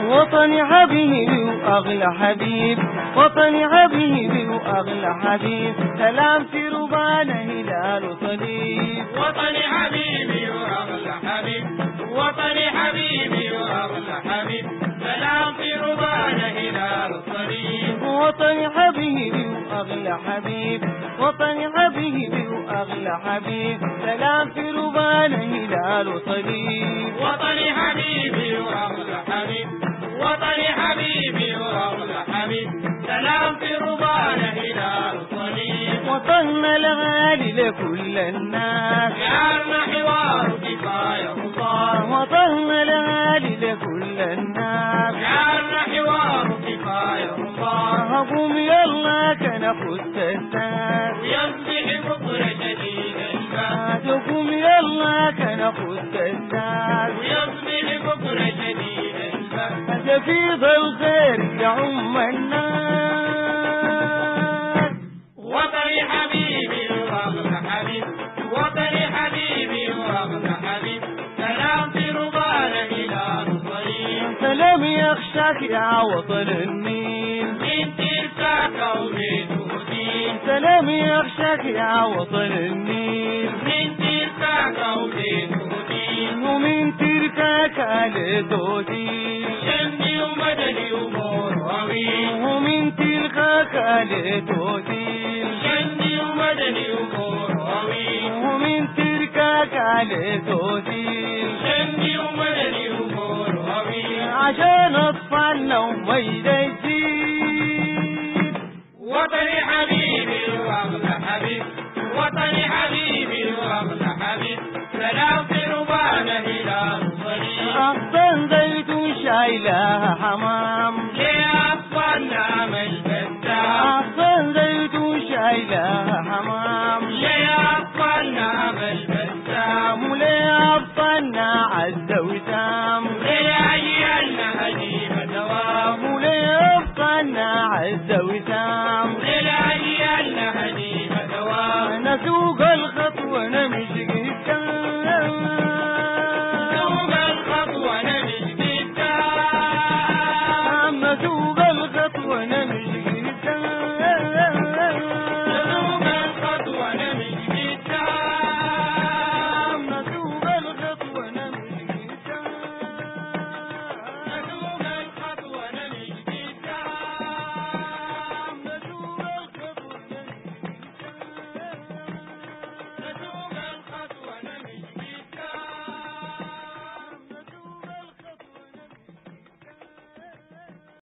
وطني حبيبي وأغلى حبيب وطني حبيبي وأغلى حبيب سلام في ربانا هلال وصليب وطني حبيبي وأغلى حبيب وطني حبيبي وأغلى حبيب سلام في ربانا هلال الصليب وطني حبيبي وأغلى حبيب وطني حبيبي وأغلى حبيب سلام في ربانا هلال وصليب وطني حبيبي وأغلى حبيب وطني حبيبي وأغلى حبيب سلام في ربانا هلال الصليب وطننا الغالي لكل الناس جعلنا حوار كفاية مصاب وطننا الغالي لكل الناس جعلنا حوار كفاية مصاب قوم يلا كناخد الناس ويصبح بكرة شديد الباب قوم يلا كناخد الناس ويصبح بكرة شديد الباب تفيض الخير يعم الناس وطني حبيبي وأغلى حبيب وطني حبيبي وأغلى حبيب سلام في ربانا هلال الصليب سلام يخشاك يا وطن النيل من تلك ومن تهدين سلام يخشاك يا وطن النيل من تلك ومن تهدين ومن تركك لدودي شمي ومدني ومروي ومن تلقاك لدودي شمي ومدني ومروي ومن تركك لدودي شمي ومدني ومروي عشان اطفالنا وما يجيب وطني حبيبي واغلى حبيب وطني حبيبي واغلى حبيب سلام في ربانا هلال صليب أحسن زيت شايلة